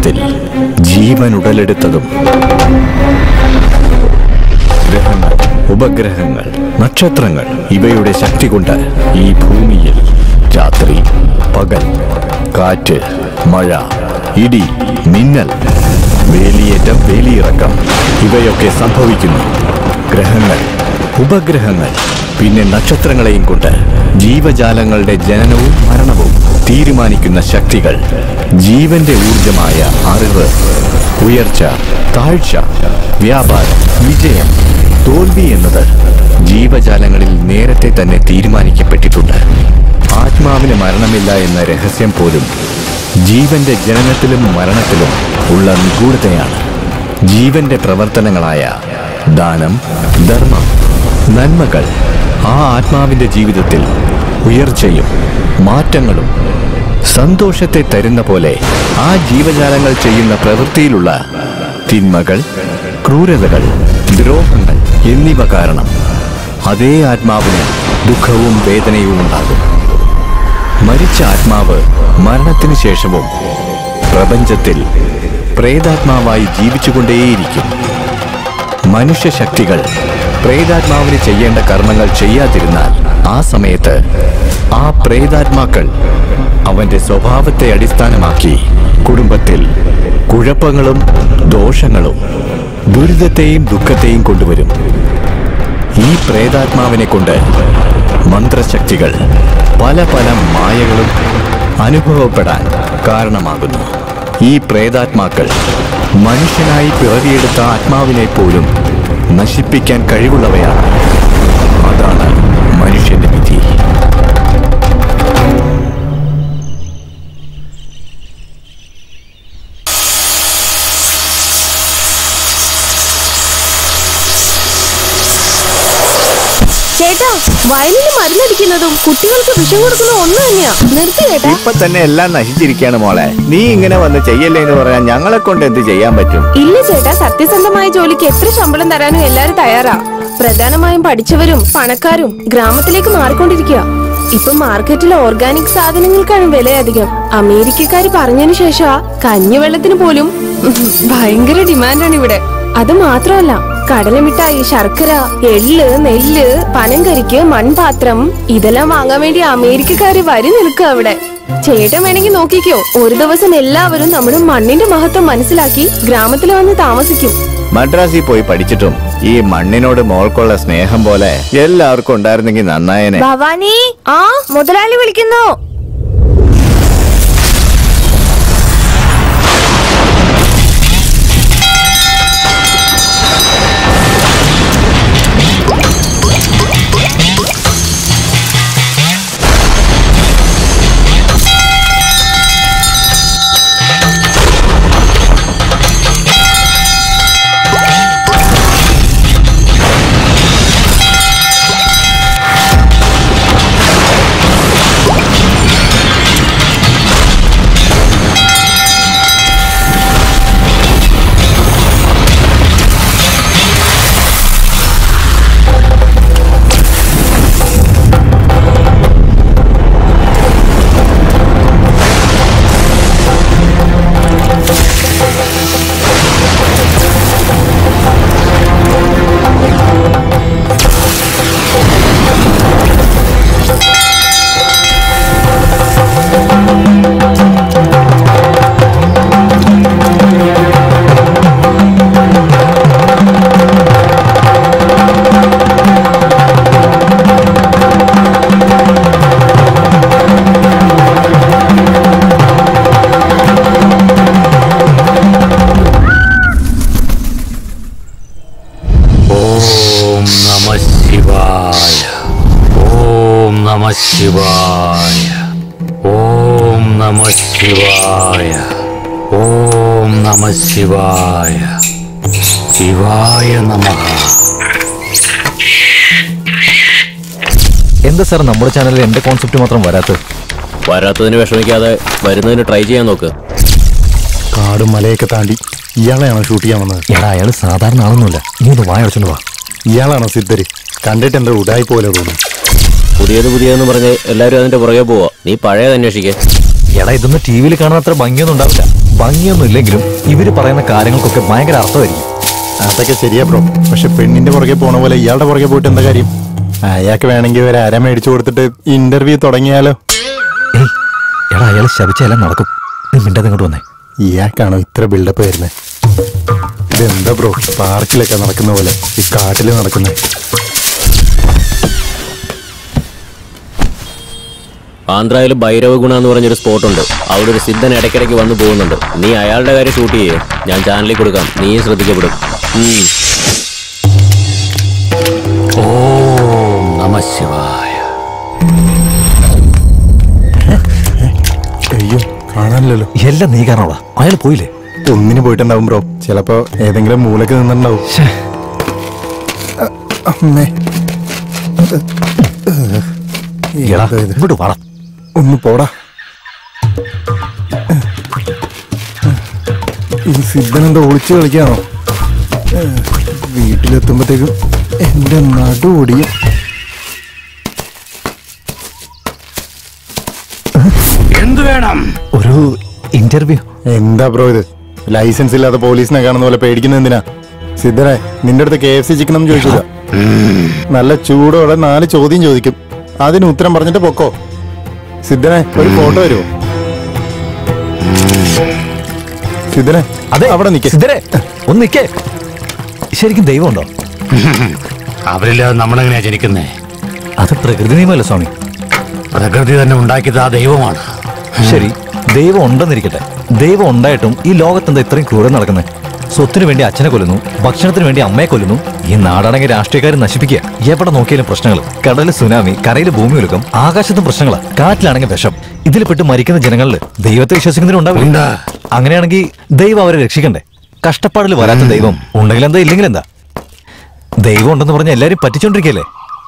ജീവിതത്തിൽ ജീവൻ ഉടലെടുത്തതും ഗ്രഹങ്ങൾ ഉപഗ്രഹങ്ങൾ നക്ഷത്രങ്ങൾ ഇവയുടെ ശക്തി കൊണ്ട് ഈ ഭൂമിയിൽ രാത്രി പകൽ കാറ്റ് മഴ ഇടി മിന്നൽ വേലിയേറ്റം വേലിയിറക്കം ഇവയൊക്കെ സംഭവിക്കുന്നു ഗ്രഹങ്ങൾ ഉപഗ്രഹങ്ങൾ പിന്നെ നക്ഷത്രങ്ങളെയും കൊണ്ട് ജീവജാലങ്ങളുടെ ജനനവും മരണവും തീരുമാനിക്കുന്ന ശക്തികൾ ജീവന്റെ ഊർജമായ അറിവ് ഉയർച്ച താഴ്ച വ്യാപാരം വിജയം തോൽവി എന്നത് ജീവജാലങ്ങളിൽ നേരത്തെ തന്നെ തീരുമാനിക്കപ്പെട്ടിട്ടുണ്ട് ആത്മാവിന് മരണമില്ല എന്ന രഹസ്യം പോലും ജീവന്റെ ജനനത്തിലും മരണത്തിലും ഉള്ള നിഗൂഢതയാണ് ജീവന്റെ പ്രവർത്തനങ്ങളായ ദാനം ധർമ്മം നന്മകൾ ആ ആത്മാവിന്റെ ജീവിതത്തിൽ ഉയർച്ചയും മാറ്റങ്ങളും സന്തോഷത്തെ തരുന്ന പോലെ ആ ജീവജാലങ്ങൾ ചെയ്യുന്ന പ്രവൃത്തിയിലുള്ള തിന്മകൾ ക്രൂരതകൾ ദ്രോഹങ്ങൾ എന്നിവ കാരണം അതേ ആത്മാവിന് ദുഃഖവും വേദനയും ഉണ്ടാകും മരിച്ച ആത്മാവ് മരണത്തിന് ശേഷവും പ്രപഞ്ചത്തിൽ പ്രേതാത്മാവായി ജീവിച്ചുകൊണ്ടേയിരിക്കും മനുഷ്യ ശക്തികൾ പ്രേതാത്മാവിന് ചെയ്യേണ്ട കർമ്മങ്ങൾ ചെയ്യാതിരുന്നാൽ ആ സമയത്ത് ആ പ്രേതാത്മാക്കൾ അവന്റെ സ്വഭാവത്തെ അടിസ്ഥാനമാക്കി കുടുംബത്തിൽ കുഴപ്പങ്ങളും ദോഷങ്ങളും ദുരിതത്തെയും ദുഃഖത്തെയും കൊണ്ടുവരും ഈ പ്രേതാത്മാവിനെ കൊണ്ട് മന്ത്രശക്തികൾ പല പല മായകളും അനുഭവപ്പെടാൻ കാരണമാകുന്നു ഈ പ്രേതാത്മാക്കൾ മനുഷ്യനായി പിറവിയെടുത്ത ആത്മാവിനെ പോലും നശിപ്പിക്കാൻ കഴിവുള്ളവയാണ് അതാണ് മനുഷ്യന്റെ വിധി ചേട്ടാ വയലിന് മരുന്നടിക്കുന്നതും കുട്ടികൾക്ക് വിഷം കൊടുക്കുന്നതും ഒന്ന് തന്നെയാ നിർത്തി ചേട്ടാ ഇപ്പൊ തന്നെ എല്ലാം നശിച്ചിരിക്കുകയാണ് മോളെ നീ ഇങ്ങനെ വന്ന് ചെയ്യല്ലേ എന്ന് പറയാൻ ഞങ്ങളെ കൊണ്ട് എന്ത് ചെയ്യാൻ പറ്റും ഇല്ല ചേട്ടാ സത്യസന്ധമായ ജോലിക്ക് എത്ര ശമ്പളം തരാനും എല്ലാരും തയ്യാറാ പ്രധാനമായും പഠിച്ചവരും പണക്കാരും ഗ്രാമത്തിലേക്ക് മാറിക്കൊണ്ടിരിക്കുക ഇപ്പൊ മാർക്കറ്റിൽ ഓർഗാനിക് സാധനങ്ങൾക്കാണ് വില അധികം അമേരിക്കക്കാര് പറഞ്ഞതിന് ശേഷം കഞ്ഞിവെള്ളത്തിന് പോലും ഭയങ്കര ഡിമാൻഡാണ് ഇവിടെ അത് മാത്രമല്ല കടലമിഠായി ശർക്കര എള്ള് നെല്ല് പനംകരിക്ക് മൺപാത്രം ഇതെല്ലാം വാങ്ങാൻ വേണ്ടി അമേരിക്കക്കാര് വരി നിൽക്കുക അവിടെ ചേട്ടൻ വേണമെങ്കിൽ നോക്കിക്കോ ഒരു ദിവസം എല്ലാവരും നമ്മുടെ മണ്ണിന്റെ മഹത്വം മനസ്സിലാക്കി ഗ്രാമത്തിൽ വന്ന് താമസിക്കും മദ്രാസിൽ പോയി പഠിച്ചിട്ടും ഈ മണ്ണിനോട് മോൾക്കുള്ള സ്നേഹം പോലെ എല്ലാവർക്കും ഉണ്ടായിരുന്നെങ്കിൽ നന്നായനെ ഭവാനി ആ മുതലാളി വിളിക്കുന്നു ഓം നമ ശിവായ ഓം നമ ശിവായ ഓം നമ ശിവായ ഓം നമ ശിവായ ശിവായ നമ എന്താ സാർ നമ്മുടെ ചാനലിൽ എന്റെ കോൺസെപ്റ്റ് മാത്രം വരാത്തത് വരാത്തതിന് വിഷമിക്കാതെ വരുന്നതിന് ട്രൈ ചെയ്യാൻ നോക്ക് കാടും മലയൊക്കെ താണ്ടി ഇയാളെയാണോ ഷൂട്ട് ചെയ്യാൻ വന്നത് എടാ അയാൾ സാധാരണ ആളൊന്നുമില്ല നീ ഒന്ന് വായ അടച്ചോണ്ട് വാ ഇയാളാണോ സിദ്ധര് കണ്ടിട്ട് എന്താ ഉടായി പോലെ തോന്നുന്നു പുതിയത് പുതിയതെന്ന് പറഞ്ഞ് എല്ലാവരും അതിന്റെ പുറകെ പോവാ നീ പഴയത് അന്വേഷിക്കേ എടാ ഇതൊന്നും ടി വിയിൽ കാണുന്ന അത്ര ഭംഗിയൊന്നും ഉണ്ടാവില്ല ഭംഗിയൊന്നും ഇല്ലെങ്കിലും ഇവര് പറയുന്ന കാര്യങ്ങൾക്കൊക്കെ ഭയങ്കര അർത്ഥമായിരിക്കും അതൊക്കെ ശരിയാ ബ്രോ പക്ഷെ പെണ്ണിന്റെ പുറകെ പോണ പോലെ ഇയാളുടെ പുറകെ പോയിട്ട് എന്താ കാര്യം അയാൾക്ക് വേണമെങ്കിൽ ഒരു അര മേടിച്ചു കൊടുത്തിട്ട് ഇന്റർവ്യൂ തുടങ്ങിയാലോ ഏയ് എടാ അയാൾ ശപിച്ചെല്ലാം നടക്കും നീ മിണ്ടാതെ ഇങ്ങോട്ട് വന്നേ ഇയാൾക്കാണോ ഇത്ര ബിൽഡപ്പ് വരുന്നത് ഇതെന്താ ബ്രോ പാർക്കിലൊക്കെ നടക്കുന്ന പോലെ ഈ കാട്ടില് നടക്കുന്നത് ആന്ധ്രയിൽ ഭൈരവഗുണ എന്ന് പറഞ്ഞൊരു സ്പോട്ട് ഉണ്ട് അവിടെ ഒരു സിദ്ധൻ ഇടയ്ക്കിടയ്ക്ക് വന്നു പോകുന്നുണ്ട് നീ അയാളുടെ കാര്യം ഷൂട്ട് ചെയ്യേ ഞാൻ ചാനലിൽ കൊടുക്കാം നീ ശ്രദ്ധിക്കപ്പെടും ഉം. ഓം നമ ശിവായ അയ്യോ കാണാനില്ലല്ലോ എല്ലാം നീ കാരണോടാ അയാൾ പോയില്ലേ ഒന്നിന് പോയിട്ടുണ്ടാവും ബ്രോ ചിലപ്പോ ഏതെങ്കിലും മൂലക്ക് നിന്നിട്ടുണ്ടാവും ശ്ശേ. അമ്മേ എടാ എന്താ ഇത്? ഇങ്ങോട്ട് വാടാ ഒന്ന് പോടാ ഈ സിദ്ധൻ എന്താ ഒളിച്ചു കളിക്കാണോ വീട്ടിലെത്തുമ്പോഴത്തേക്കും എന്റെ നടു ഒടിയും എന്തു വേണം ഒരു ഇന്റർവ്യൂ എന്താ ബ്രോ ഇത് ലൈസൻസ് ഇല്ലാത്ത പോലീസിനെ കാണുന്ന പോലെ പേടിക്കുന്ന എന്തിനാ സിദ്ധനെ നിന്റെ അടുത്ത് കെ എഫ് സി ചിക്കൻ ചോദിച്ചില്ല നല്ല ചൂടോടെ നാല് ചോദ്യം ചോദിക്കും അതിന് ഉത്തരം പറഞ്ഞിട്ട് പൊക്കോ സിദ്ധനെ ഒരു ഫോട്ടോ വരുമോ സിദ്ധനെ അതെ അവിടെ നിൽക്കേ സിദ്ധരെ ഒന്ന് നിക്കേ ശരിക്കും ദൈവമുണ്ടോ അവരില്ലാതെ നമ്മളെങ്ങനെയാ ജനിക്കുന്നേ അത് പ്രകൃതി നിയമമല്ല സ്വാമി പ്രകൃതി തന്നെ ഉണ്ടാക്കിയത് ആ ദൈവമാണ് ശരി ദൈവം ഉണ്ടെന്നിരിക്കട്ടെ ദൈവം ഉണ്ടായിട്ടും ഈ ലോകത്തെന്താ ഇത്രയും ക്രൂരം നടക്കുന്നത് സ്വത്തിനു വേണ്ടി അച്ഛനെ കൊല്ലുന്നു ഭക്ഷണത്തിന് വേണ്ടി അമ്മയെ കൊല്ലുന്നു ഈ നാടാണെങ്കിൽ രാഷ്ട്രീയക്കാരെ നശിപ്പിക്കുക എവിടെ നോക്കിയാലും പ്രശ്നങ്ങൾ കടല് സുനാമി കരയിൽ ഭൂമി ഒലുക്കം ആകാശത്തും പ്രശ്നങ്ങളാ കാറ്റിലാണെങ്കിൽ വിഷം ഇതിൽ പെട്ട് മരിക്കുന്ന ജനങ്ങളിൽ ദൈവത്തെ വിശ്വസിക്കുന്നതിനുണ്ടാവില്ല ഉണ്ട്. അങ്ങനെയാണെങ്കിൽ ദൈവം അവരെ രക്ഷിക്കണ്ടേ കഷ്ടപ്പാടിൽ വരാത്ത ദൈവം ഉണ്ടെങ്കിൽ എന്താ ഇല്ലെങ്കിൽ എന്താ ദൈവം ഉണ്ടെന്ന് പറഞ്ഞ എല്ലാരും പറ്റിച്ചോണ്ടിരിക്കല്ലേ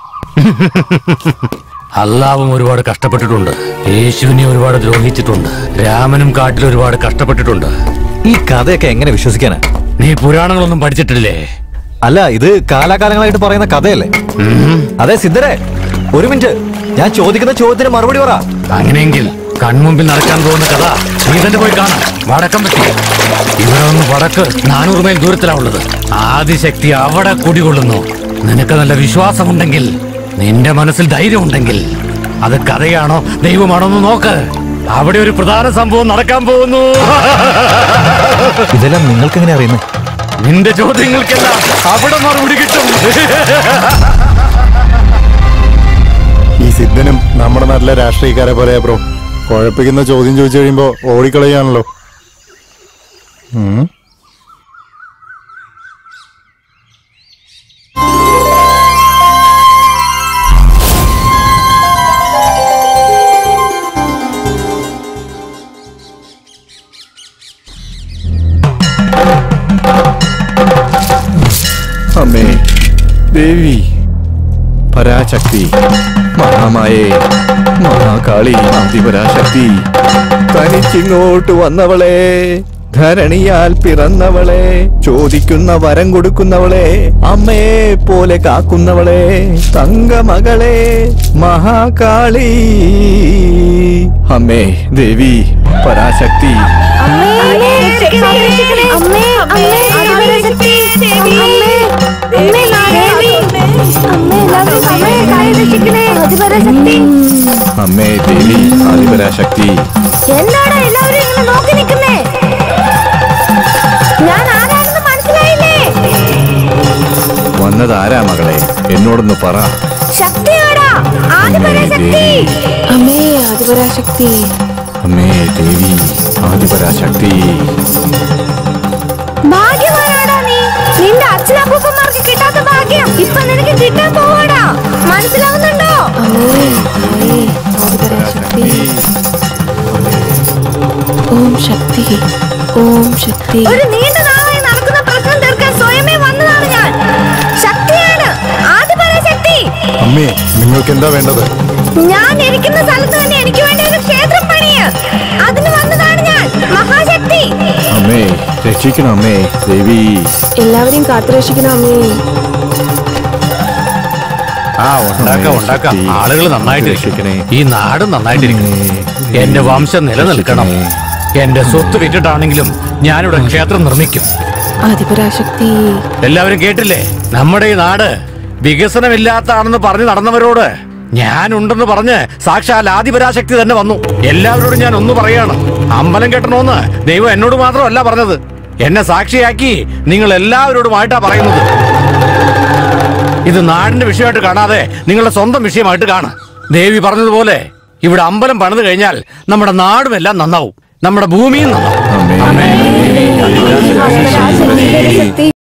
അള്ളാവും ഒരുപാട് കഷ്ടപ്പെട്ടിട്ടുണ്ട് യേശുവിനെ ഒരുപാട് ദ്രോഹിച്ചിട്ടുണ്ട് രാമനും കാട്ടിൽ ഒരുപാട് കഷ്ടപ്പെട്ടിട്ടുണ്ട് ഈ കഥയൊക്കെ എങ്ങനെ വിശ്വസിക്കാനാ നീ പുരാണങ്ങളൊന്നും പഠിച്ചിട്ടില്ലേ അല്ല ഇത് കാലാകാലങ്ങളായിട്ട് പറയുന്ന കഥയല്ലേ അതെ സിദ്ധരെ ഒരു മിനിറ്റ് ഞാൻ ചോദിക്കുന്ന ചോദ്യത്തിന് മറുപടി പറ അങ്ങനെയെങ്കിൽ കൺമുമ്പിൽ നടക്കാൻ പോകുന്ന കഥ നീ തന്നെ പോയി കാണാം വടക്കം പറ്റി ഇവിടെ നിന്ന് വടക്ക് നാനൂറ് മൈൽ ദൂരത്തിലാ ഉള്ളത് ആദിശക്തി അവിടെ കുടികൊള്ളുന്നു നിനക്ക് നല്ല വിശ്വാസമുണ്ടെങ്കിൽ നിന്റെ മനസ്സിൽ ധൈര്യം ഉണ്ടെങ്കിൽ അത് കഥയാണോ ദൈവമാണോ എന്ന് നോക്ക് അവിടെ ഒരു പ്രധാന സംഭവം നടക്കാൻ പോകുന്നു ഇതെല്ലാം നിങ്ങൾക്ക് എങ്ങനെ അറിയുന്നത് നിന്റെ ചോദ്യങ്ങൾക്കെല്ലാം അവിടെ മറുപടി കിട്ടും ഈ സിദ്ധനും നമ്മുടെ നാട്ടിലെ രാഷ്ട്രീയക്കാരെ പോലെയാ ബ്രോ കുഴപ്പിക്കുന്ന ചോദ്യം ചോദിച്ചു കഴിയുമ്പോ ഓടിക്കളയാണല്ലോ ഉം. അമ്മേ ദേവി പരാശക്തി മഹാമായേ മഹാകാളി അതിപരാശക്തി തനിച്ചിങ്ങോട്ട് വന്നവളെ ധരണിയാൽ പിറന്നവളെ ചോദിക്കുന്ന വരം കൊടുക്കുന്നവളെ അമ്മയെ പോലെ കാക്കുന്നവളെ തങ്കമകളെ മഹാകാളി അമ്മേ ദേവി പരാശക്തി അമ്മേ ദേവി ആദിപരാശക്തി എന്താണ് എല്ലാവരും ഇങ്ങനെ നോക്കി നിൽക്കുന്നേ ഞാൻ ആരാണെന്ന് മനസ്സിലായില്ലേ വന്നതാരാ മകളെ എന്നോടൊന്ന് പറ ശക്തിയാടാ ആദിപരാശക്തി അമ്മേ ആദിപരാശക്തി അമ്മേ ദേവി ആദിപരാശക്തി ഭാഗ്യവാനാടാ നീ നിന്റെ അച്ഛനപ്പൂപ്പന്മാർക്ക് കിട്ടാത്ത ഭാഗ്യം ഇപ്പൊ നിനക്ക് കിട്ടാൻ പോവാടാ മനസ്സിലാവുന്നുണ്ടോ അമ്മേ അമ്മേ ആദിപരാശക്തി ഓം ശക്തി ഓം ശക്തി ഒരു നീണ്ട നാളായി നടക്കുന്ന പ്രശ്നം തീർക്കാൻ സ്വയമേ വന്നതാണ് ഞാൻ ശക്തിയാണ് ആദിപരാശക്തി അമ്മേ നിങ്ങൾക്ക് എന്താ വേണ്ടത് ഞാൻ ഇരിക്കുന്ന സ്ഥലത്ത് തന്നെ എനിക്ക് വേണ്ടി ഒരു ക്ഷേത്രം പണിയ് അതിന് വന്നതാണ് ഞാൻ മഹാശക്തി അമ്മേ രക്ഷിക്കണം അമ്മേ ദേവി എല്ലാവരെയും കാത്തുരക്ഷിക്കണം അമ്മേ ആ ഉണ്ടാക്കാം ഉണ്ടാക്കാം ആളുകൾ നന്നായിട്ടിരിക്കണേ രക്ഷിക്കണേ. ഈ നാട് നന്നായിട്ടിരിക്കണേ അമ്മേ, എന്റെ വംശം നിലനിൽക്കണം എന്റെ സ്വത്ത് വിറ്റിട്ടാണെങ്കിലും ഞാനിവിടെ ക്ഷേത്രം നിർമ്മിക്കും ആദിപരാശക്തി എല്ലാവരും കേട്ടില്ലേ നമ്മുടെ ഈ നാട് വികസനമില്ലാത്താണെന്ന് പറഞ്ഞു നടന്നവരോട് ഞാനുണ്ടെന്ന് പറഞ്ഞ് സാക്ഷാൽ ആദിപരാശക്തി തന്നെ വന്നു എല്ലാവരോടും ഞാൻ ഒന്ന് പറയാണ് അമ്പലം കെട്ടണമെന്ന് ദൈവം എന്നോട് മാത്രമല്ല പറഞ്ഞത് എന്നെ സാക്ഷിയാക്കി നിങ്ങൾ എല്ലാവരോടുമായിട്ടാ പറയുന്നത് ഇത് നാടിന്റെ വിഷയമായിട്ട് കാണാതെ നിങ്ങളുടെ സ്വന്തം വിഷയമായിട്ട് കാണുക ദേവി പറഞ്ഞതുപോലെ ഇവിടെ അമ്പലം പണിത് കഴിഞ്ഞാൽ നമ്മുടെ നാടും എല്ലാം നന്നാവും നമ്മുടെ ഭൂമിയും നന്നാവും ആദിപരാശക്തി